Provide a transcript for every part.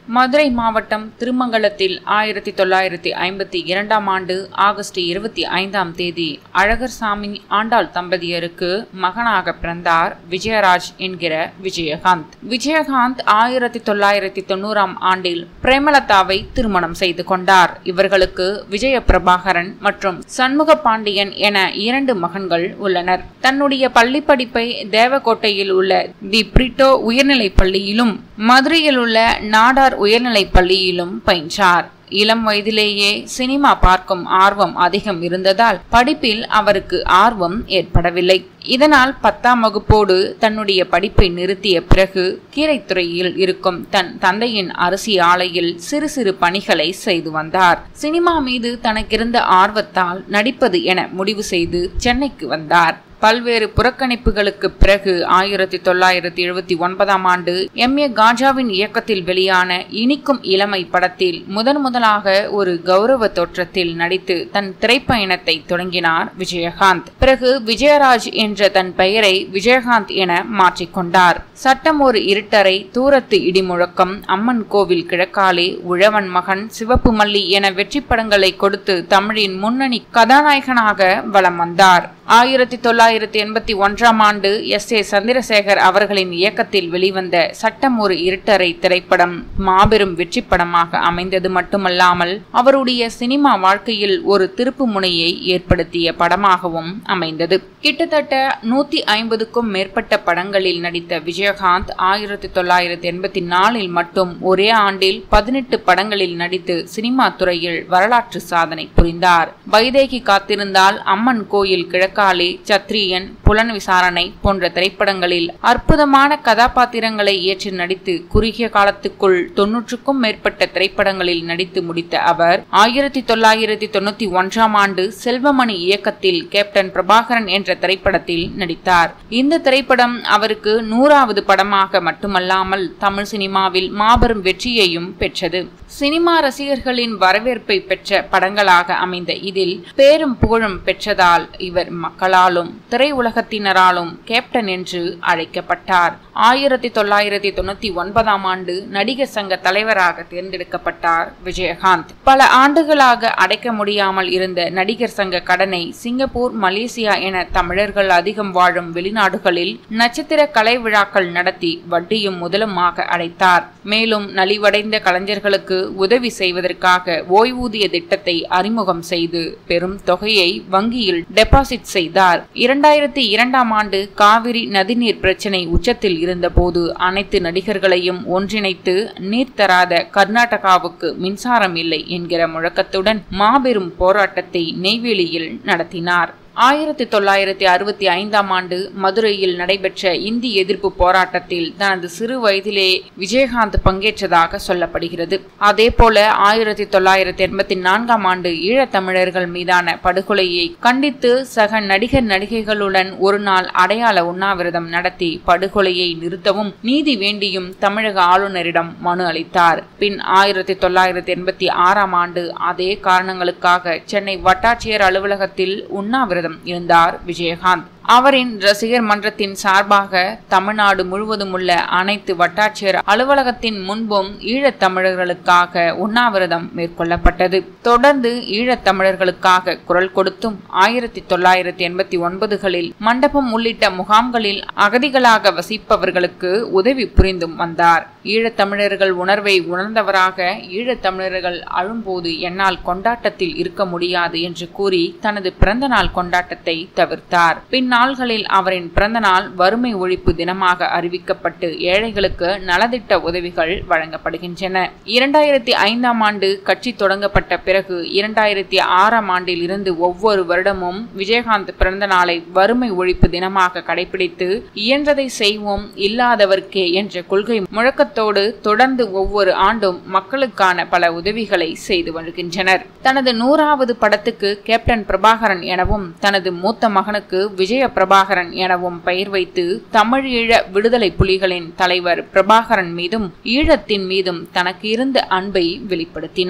மதுரை மாவட்டம் திருமங்கலத்தில் ஆயிரத்தி தொள்ளாயிரத்தி ஐம்பத்தி இரண்டாம் ஆண்டு ஆகஸ்ட் இருபத்தி ஐந்தாம் தேதி அழகர்சாமி ஆண்டாள் தம்பதியருக்கு மகனாக பிறந்தார் விஜயராஜ் என்கிற விஜயகாந்த் விஜயகாந்த் ஆயிரத்தி தொள்ளாயிரத்தி தொண்ணூறாம் ஆண்டில் பிரேமலதாவை திருமணம் செய்து கொண்டார் இவர்களுக்கு விஜய பிரபாகரன் மற்றும் சண்முக பாண்டியன் என இரண்டு மகன்கள் உள்ளனர் தன்னுடைய பள்ளி படிப்பை தேவக்கோட்டையில் உள்ள தி பிரிட்டோ உயர்நிலைப் பள்ளியிலும் மதுரையில் உள்ள நாடார் உயர்நிலைப் பள்ளியிலும் பயின்றார் இளம் வயதிலேயே சினிமா பார்க்கும் ஆர்வம் அதிகம் இருந்ததால் படிப்பில் அவருக்கு ஆர்வம் ஏற்படவில்லை இதனால் பத்தாம் வகுப்போடு தன்னுடைய படிப்பை நிறுத்திய பிறகு கீரைத்துறையில் இருக்கும் தன் தந்தையின் அரிசி ஆலையில் சிறு சிறு பணிகளை செய்து வந்தார் சினிமா மீது தனக்கிருந்த ஆர்வத்தால் நடிப்பது என முடிவு செய்து சென்னைக்கு வந்தார் பல்வேறு புறக்கணிப்புகளுக்கு பிறகு ஆயிரத்தி தொள்ளாயிரத்தி எழுபத்தி ஒன்பதாம் ஆண்டு எம் ஏ காஜாவின் இயக்கத்தில் வெளியான இனிக்கும் இளமை படத்தில் முதன் முதலாக ஒரு கௌரவ தோற்றத்தில் நடித்து தன் திரைப்பயணத்தை தொடங்கினார் விஜயகாந்த் பிறகு விஜயராஜ் என்ற தன் பெயரை விஜயகாந்த் என மாற்றிக்கொண்டார் சட்டம் ஒரு இருட்டரை தூரத்து இடிமுழக்கம் அம்மன் கோவில் கிழக்காலே உழவன் மகன் சிவப்பு மல்லி என வெற்றி படங்களை கொடுத்து தமிழின் முன்னணி கதாநாயகனாக வலம் வந்தார் ஆயிரத்தி தொள்ளாயிரத்தி எண்பத்தி ஒன்றாம் ஆண்டு எஸ் ஏ சந்திரசேகர் அவர்களின் இயக்கத்தில் வெளிவந்த சட்டம் ஒரு இருட்டரை திரைப்படம் மாபெரும் வெற்றி படமாக அமைந்தது மட்டுமல்லாமல் அவருடைய சினிமா வாழ்க்கையில் ஒரு திருப்பு முனையை ஏற்படுத்திய படமாகவும் அமைந்தது கிட்டத்தட்ட நூத்தி ஐம்பதுக்கும் மேற்பட்ட படங்களில் நடித்த விஜயகாந்த் ஆயிரத்தி தொள்ளாயிரத்தி எண்பத்தி நாலில் மட்டும் ஒரே ஆண்டில் பதினெட்டு படங்களில் நடித்து சினிமா துறையில் வரலாற்று சாதனை புரிந்தார் வைதேகி காத்திருந்தால் அம்மன் கோயில் கிழக்காலே சத்ரியன் புலன் விசாரணை போன்ற திரைப்படங்களில் அற்புதமான கதாபாத்திரங்களை ஏற்று நடித்து குறுகிய காலத்துக்குள் தொன்னூற்றுக்கும் மேற்பட்ட திரைப்படங்களில் நடித்து முடித்த அவர் ஆயிரத்தி தொள்ளாயிரத்தி தொண்ணூத்தி ஒன்றாம் ஆண்டு செல்வமணி இயக்கத்தில் கேப்டன் பிரபாகரன் என்ற திரைப்படத்தில் நடித்தார் இந்த திரைப்படம் அவருக்கு நூறாவது படமாக மட்டுமல்லாமல் தமிழ் சினிமாவில் மாபெரும் வெற்றியையும் பெற்றது சினிமா ரசிகர்களின் வரவேற்பை பெற்ற படங்களாக அமைந்த இதில் பேரும் புகழும் பெற்றதால் இவர் மக்களாலும் திரையுலகத்தினராலும் கேப்டன் என்று அழைக்கப்பட்டார் ஆயிரத்தி தொள்ளாயிரத்தி தொண்ணூத்தி ஒன்பதாம் ஆண்டு நடிகர் சங்க தலைவராக தேர்ந்தெடுக்கப்பட்டார் விஜயகாந்த் பல ஆண்டுகளாக அடைக்க முடியாமல் இருந்த நடிகர் சங்க கடனை சிங்கப்பூர் மலேசியா என தமிழர்கள் அதிகம் வாழும் வெளிநாடுகளில் நட்சத்திர கலை விழாக்கள் நடத்தி வட்டியும் முதலுமாக அடைத்தார் மேலும் நலிவடைந்த கலைஞர்களுக்கு உதவி செய்வதற்காக ஓய்வூதிய திட்டத்தை அறிமுகம் செய்து பெரும் தொகையை வங்கியில் டெபாசிட் செய்தார் இரண்டாயிரத்தி இரண்டாம் ஆண்டு காவிரி நதிநீர் பிரச்சினை உச்சத்தில் இருந்தபோது அனைத்து நடிகர்களையும் ஒன்றிணைத்து நீர் தராத கர்நாடகாவுக்கு மின்சாரம் இல்லை என்கிற முழக்கத்துடன் மாபெரும் போராட்டத்தை நெய்வேலியில் நடத்தினார் ஆயிரத்தி தொள்ளாயிரத்தி அறுபத்தி ஐந்தாம் ஆண்டு மதுரையில் நடைபெற்ற இந்தி எதிர்ப்பு போராட்டத்தில் தனது சிறு வயதிலே விஜயகாந்த் பங்கேற்றதாக சொல்லப்படுகிறது அதே போல ஆயிரத்தி தொள்ளாயிரத்தி எண்பத்தி நான்காம் ஆண்டு ஈழத்தமிழர்கள் மீதான படுகொலையை கண்டித்து சக நடிகர் நடிகைகளுடன் ஒரு நாள் அடையாள உண்ணாவிரதம் நடத்தி படுகொலையை நிறுத்தவும் நீதி வேண்டியும் தமிழக ஆளுநரிடம் மனு அளித்தார் பின் ஆயிரத்தி தொள்ளாயிரத்தி எண்பத்தி ஆறாம் ஆண்டு அதே காரணங்களுக்காக சென்னை வட்டாட்சியர் அலுவலகத்தில் உண்ணாவிரதம் இருந்தார் விஜயகாந்த் அவரின் ரசிகர் மன்றத்தின் சார்பாக தமிழ்நாடு முழுவதும் உள்ள அனைத்து வட்டாட்சியர் அலுவலகத்தின் முன்பும் ஈழத்தமிழர்களுக்காக உண்ணாவிரதம் மேற்கொள்ளப்பட்டது தொடர்ந்து ஈழத்தமிழர்களுக்காக குரல் கொடுத்தும் ஆயிரத்தி தொள்ளாயிரத்தி எண்பத்தி ஒன்பதுகளில் மண்டபம் உள்ளிட்ட முகாம்களில் அகதிகளாக வசிப்பவர்களுக்கு உதவி புரிந்தும் வந்தார் ஈழத்தமிழர்கள் உணர்வை உணர்ந்தவராக ஈழத்தமிழர்கள் அழும்போது என்னால் கொண்டாட்டத்தில் இருக்க முடியாது என்று கூறி தனது பிறந்த நாள் கொண்டாட்டத்தை தவிர்த்தார் பின்னாள்களில் அவரின் பிறந்தநாள் வறுமை ஒழிப்பு தினமாக அறிவிக்கப்பட்டு ஏழைகளுக்கு நலத்திட்ட உதவிகள் வழங்கப்படுகின்றன இரண்டாயிரத்தி ஐந்தாம் ஆண்டு கட்சி தொடங்கப்பட்ட பிறகு இரண்டாயிரத்தி ஆறாம் ஆண்டில் இருந்து ஒவ்வொரு வருடமும் விஜயகாந்த் பிறந்த நாளை வறுமை ஒழிப்பு தினமாக கடைபிடித்து இயன்றதை செய்வோம் இல்லாதவர்க்கே என்ற கொள்கை முழக்கத்தோடு தொடர்ந்து ஒவ்வொரு ஆண்டும் மக்களுக்கான பல உதவிகளை செய்து வருகின்றனர் தனது நூறாவது படத்துக்கு கேப்டன் பிரபாகரன் எனவும் தனது மூத்த மகனுக்கு விஜய பிரபாகரன் எனவும் பெயர் வைத்து தமிழ் ஈழ விடுதலை புலிகளின் தலைவர் பிரபாகரன் மீதும் ஈழத்தின் மீதும் தனக்கு இருந்த அன்பை வெளிப்படுத்தினார்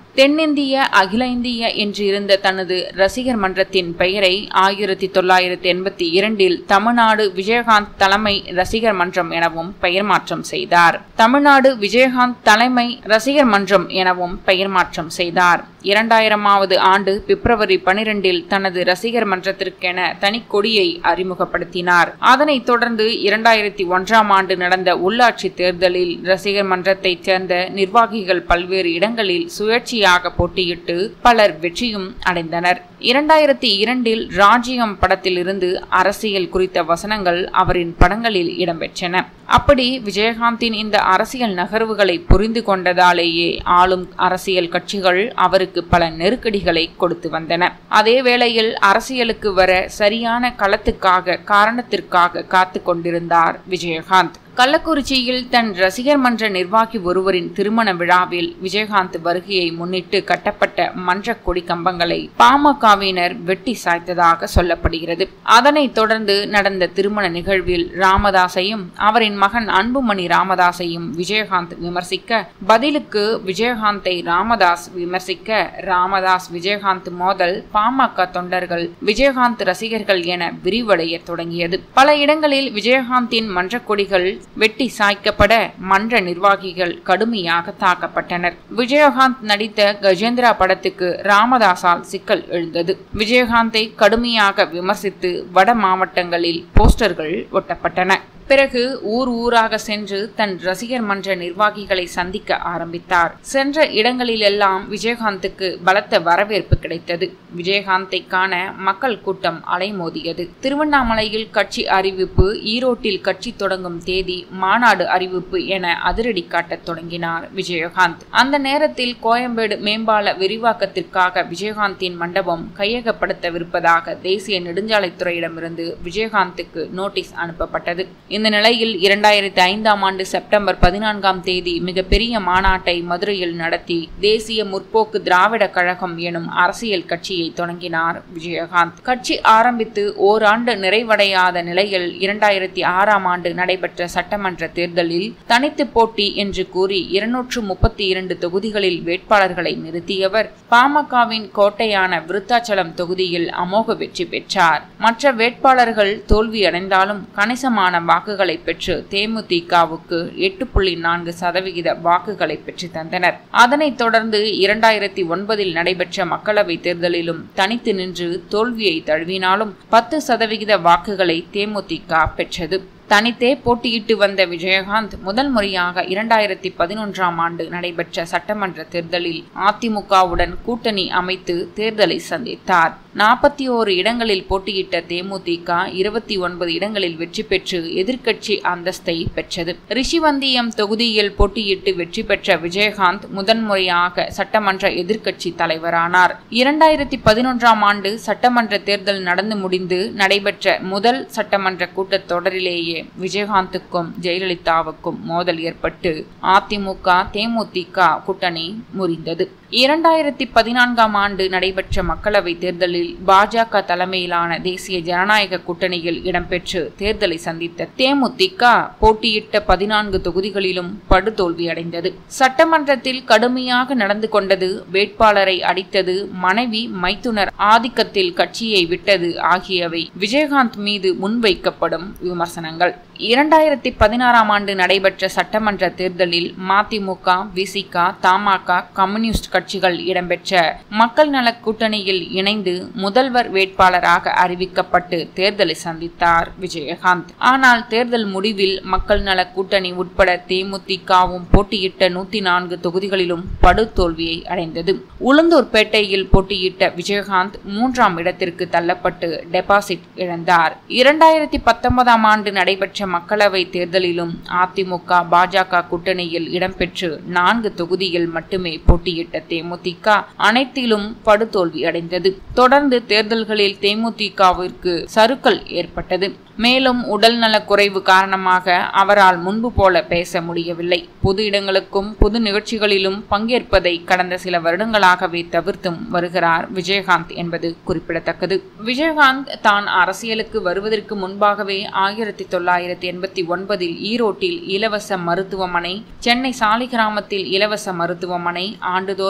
தென்னிந்திய அகில இந்திய என்று இருந்த தனது ரசிகர் மன்றத்தின் பெயரை ஆயிரத்தி தொள்ளாயிரத்தி எண்பத்தி இரண்டில் தமிழ்நாடு விஜயகாந்த் தலைமை ரசிகர் மன்றம் எனவும் பெயர் மாற்றம் செய்தார் தமிழ்நாடு விஜயகாந்த் தலைமை ரசிகர் மன்றம் எனவும் பெயர் மாற்றம் செய்தார் இரண்டாயிரமாவது ஆண்டு பிப்ரவரி பனிரெண்டில் தனது ரசிகர் மன்றத்திற்கென தனி கொடியை அறிமுகப்படுத்தினார் அதனைத் தொடர்ந்து இரண்டாயிரத்தி ஒன்றாம் ஆண்டு நடந்த உள்ளாட்சி தேர்தலில் ரசிகர் மன்றத்தைச் சேர்ந்த நிர்வாகிகள் பல்வேறு இடங்களில் சுயேட்சையாக போட்டியிட்டு பலர் வெற்றியும் அடைந்தனர் இரண்டாயிரத்தி இரண்டில் ராஜ்யம் படத்திலிருந்து அரசியல் குறித்த வசனங்கள் அவரின் படங்களில் இடம்பெற்றன அப்படி விஜயகாந்தின் இந்த அரசியல் நகர்வுகளை புரிந்து கொண்டதாலேயே ஆளும் அரசியல் கட்சிகள் அவருக்கு பல நெருக்கடிகளை கொடுத்து வந்தன அதே வேளையில் அரசியலுக்கு வர சரியான களத்துக்காக காரணத்திற்காக காத்து கொண்டிருந்தார் விஜயகாந்த் கள்ளக்குறிச்சியில் தன் ரசிகர் மன்ற நிர்வாகி ஒருவரின் திருமண விழாவில் விஜயகாந்த் வருகையை முன்னிட்டு கட்டப்பட்ட மன்ற கொடி கம்பங்களை பாமகவினர் வெட்டி சாய்த்ததாக சொல்லப்படுகிறது அதனைத் தொடர்ந்து நடந்த திருமண நிகழ்வில் ராமதாஸையும் அவரின் மகன் அன்புமணி ராமதாஸையும் விஜயகாந்த் விமர்சிக்க பதிலுக்கு விஜயகாந்தை ராமதாஸ் விமர்சிக்க ராமதாஸ் விஜயகாந்த் மோதல் பாமக தொண்டர்கள் விஜயகாந்த் ரசிகர்கள் என விரிவடைய தொடங்கியது பல இடங்களில் விஜயகாந்தின் மன்ற கொடிகள் வெட்டி சாய்க்கப்பட மன்ற நிர்வாகிகள் கடுமையாக தாக்கப்பட்டனர் விஜயகாந்த் நடித்த கஜேந்திரா படத்துக்கு ராமதாஸால் சிக்கல் எழுந்தது விஜயகாந்தை கடுமையாக விமர்சித்து வட மாவட்டங்களில் போஸ்டர்கள் ஒட்டப்பட்டன பிறகு ஊர் ஊராக சென்று தன் ரசிகர் மன்ற நிர்வாகிகளை சந்திக்க ஆரம்பித்தார் சென்ற இடங்களிலெல்லாம் விஜயகாந்துக்கு பலத்த வரவேற்பு கிடைத்தது விஜயகாந்தை காண மக்கள் கூட்டம் அலைமோதியது திருவண்ணாமலையில் கட்சி அறிவிப்பு ஈரோட்டில் கட்சி தொடங்கும் தேதி மாநாடு அறிவிப்பு என அதிரடி காட்டத் தொடங்கினார் விஜயகாந்த் அந்த நேரத்தில் கோயம்பேடு மேம்பால விரிவாக்கத்திற்காக விஜயகாந்தின் மண்டபம் கையகப்படுத்தவிருப்பதாக தேசிய நெடுஞ்சாலைத்துறையிடமிருந்து விஜயகாந்துக்கு நோட்டீஸ் அனுப்பப்பட்டது இந்த நிலையில் இரண்டாயிரத்தி ஐந்தாம் ஆண்டு செப்டம்பர் பதினான்காம் தேதி மிகப்பெரிய மாநாட்டை மதுரையில் நடத்தி தேசிய முற்போக்கு திராவிட கழகம் எனும் அரசியல் கட்சியை தொடங்கினார் விஜயகாந்த் கட்சி ஆரம்பித்து ஓராண்டு நிறைவடையாத நிலையில் இரண்டாயிரத்தி ஆறாம் ஆண்டு நடைபெற்ற சட்டமன்ற தேர்தலில் தனித்து போட்டி என்று கூறி இருநூற்று முப்பத்தி இரண்டு தொகுதிகளில் வேட்பாளர்களை நிறுத்தியவர் பாமகவின் கோட்டையான விருத்தாச்சலம் தொகுதியில் அமோக வெற்றி பெற்றார் மற்ற வேட்பாளர்கள் தோல்வியடைந்தாலும் கணிசமான வாக்குகளை பெற்று தேமுதிகவுக்கு எட்டு புள்ளி நான்கு சதவிகித வாக்குகளை பெற்று தந்தனர் அதனைத் தொடர்ந்து இரண்டாயிரத்தி ஒன்பதில் நடைபெற்ற மக்களவை தேர்தலிலும் தனித்து நின்று தோல்வியை தழுவினாலும் பத்து சதவிகித வாக்குகளை தேமுதிக பெற்றது தனித்தே போட்டியிட்டு வந்த விஜயகாந்த் முதல் முறையாக இரண்டாயிரத்தி பதினொன்றாம் ஆண்டு நடைபெற்ற சட்டமன்ற தேர்தலில் அதிமுகவுடன் கூட்டணி அமைத்து தேர்தலை சந்தித்தார் நாற்பத்தி ஓரு இடங்களில் போட்டியிட்ட தேமுதிக இருபத்தி ஒன்பது இடங்களில் வெற்றி பெற்று எதிர்க்கட்சி அந்தஸ்தை பெற்றது ரிஷிவந்தியம் தொகுதியில் போட்டியிட்டு வெற்றி பெற்ற விஜயகாந்த் முதன்முறையாக சட்டமன்ற எதிர்க்கட்சி தலைவரானார் இரண்டாயிரத்தி பதினொன்றாம் ஆண்டு சட்டமன்ற தேர்தல் நடந்து முடிந்து நடைபெற்ற முதல் சட்டமன்ற கூட்டத்தொடரிலேயே விஜயகாந்துக்கும் ஜெயலலிதாவுக்கும் மோதல் ஏற்பட்டு அதிமுக தேமுதிக கூட்டணி முறிந்தது இரண்டாயிரத்தி பதினான்காம் ஆண்டு நடைபெற்ற மக்களவை தேர்தலில் பாஜக தலைமையிலான தேசிய ஜனநாயக கூட்டணியில் இடம்பெற்று தேர்தலை சந்தித்த தேமுதிக போட்டியிட்ட பதினான்கு தொகுதிகளிலும் படுதோல்வியடைந்தது சட்டமன்றத்தில் கடுமையாக நடந்து கொண்டது வேட்பாளரை அடித்தது மனைவி மைத்துனர் ஆதிக்கத்தில் கட்சியை விட்டது ஆகியவை விஜயகாந்த் மீது முன்வைக்கப்படும் விமர்சனங்கள் இரண்டாயிரத்தி பதினாறாம் ஆண்டு நடைபெற்ற சட்டமன்ற தேர்தலில் மதிமுக விசிக தமாக கம்யூனிஸ்ட் கட்சிகள் இடம்பெற்ற மக்கள் நல கூட்டணியில் இணைந்து முதல்வர் வேட்பாளராக அறிவிக்கப்பட்டு தேர்தலை சந்தித்தார் விஜயகாந்த் ஆனால் தேர்தல் முடிவில் மக்கள் நல கூட்டணி உட்பட தேமுதிகவும் போட்டியிட்ட நூத்தி நான்கு தொகுதிகளிலும் படுதோல்வியை அடைந்தது உளுந்தூர்பேட்டையில் போட்டியிட்ட விஜயகாந்த் மூன்றாம் இடத்திற்கு தள்ளப்பட்டு டெபாசிட் இழந்தார் இரண்டாயிரத்தி பத்தொன்பதாம் ஆண்டு நடைபெற்ற மக்களவை தேர்தலிலும் அதிமுக பாஜக கூட்டணியில் இடம்பெற்று நான்கு தொகுதியில் மட்டுமே போட்டியிட்ட தேமுதிக அனைத்திலும் படுதோல்வி அடைந்தது தொடர்ந்து தேர்தல்களில் தேமுதிகவிற்கு சறுக்கல் ஏற்பட்டது மேலும் உடல்நலக் குறைவு காரணமாக அவரால் முன்பு போல பேச முடியவில்லை பொது இடங்களுக்கும் பொது நிகழ்ச்சிகளிலும் பங்கேற்பதை கடந்த சில வருடங்களாகவே தவிர்த்தும் வருகிறார் விஜயகாந்த் என்பது குறிப்பிடத்தக்கது விஜயகாந்த் தான் அரசியலுக்கு வருவதற்கு முன்பாகவே ஆயிரத்தி தொள்ளாயிரத்தி எண்பத்தி ஒன்பதில் ஈரோட்டில் இலவச மருத்துவமனை சென்னை சாலிகிராமத்தில் இலவச மருத்துவமனை ஆண்டுதோறும்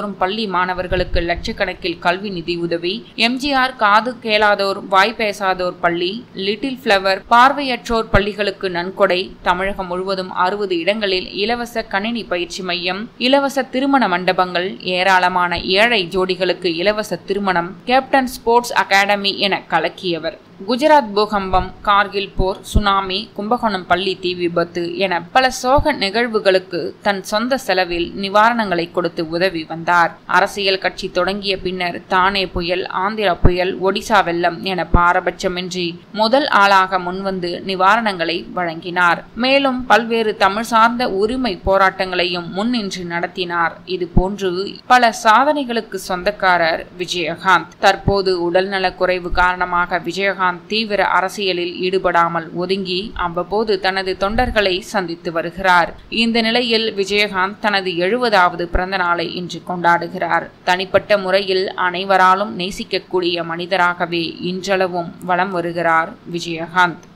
வரும் பள்ளி மாணவர்களுக்கு லட்சக்கணக்கில் கல்வி நிதி உதவி எம்ஜிஆர் காது கேளாதோர் வாய் பேசாதோர் பள்ளி லிட்டில் ஃப்ளவர் பார்வையற்றோர் பள்ளிகளுக்கு நன்கொடை தமிழகம் முழுவதும் அறுபது இடங்களில் இலவச கணினி பயிற்சி மையம் இலவச திருமண மண்டபங்கள் ஏராளமான ஏழை ஜோடிகளுக்கு இலவச திருமணம் கேப்டன் ஸ்போர்ட்ஸ் அகாடமி என கலக்கியவர் குஜராத் பூகம்பம் கார்கில் போர் சுனாமி கும்பகோணம் பள்ளி தீ விபத்து என பல சோக நிகழ்வுகளுக்கு தன் சொந்த செலவில் நிவாரணங்களை கொடுத்து உதவி வந்தார் அரசியல் கட்சி தொடங்கிய பின்னர் தானே புயல் ஆந்திரா புயல் ஒடிசா வெள்ளம் என பாரபட்சமின்றி முதல் ஆளாக முன்வந்து நிவாரணங்களை வழங்கினார் மேலும் பல்வேறு தமிழ் சார்ந்த உரிமை போராட்டங்களையும் முன்னின்று நடத்தினார் இது போன்று பல சாதனைகளுக்கு சொந்தக்காரர் விஜயகாந்த் தற்போது உடல்நலக் குறைவு காரணமாக விஜயகாந்த் தீவிர அரசியலில் ஈடுபடாமல் ஒதுங்கி அவ்வப்போது தனது தொண்டர்களை சந்தித்து வருகிறார் இந்த நிலையில் விஜயகாந்த் தனது எழுபதாவது பிறந்த நாளை இன்று கொண்டாடுகிறார் தனிப்பட்ட முறையில் அனைவராலும் நேசிக்கக்கூடிய மனிதராகவே இன்றளவும் வலம் வருகிறார் விஜயகாந்த்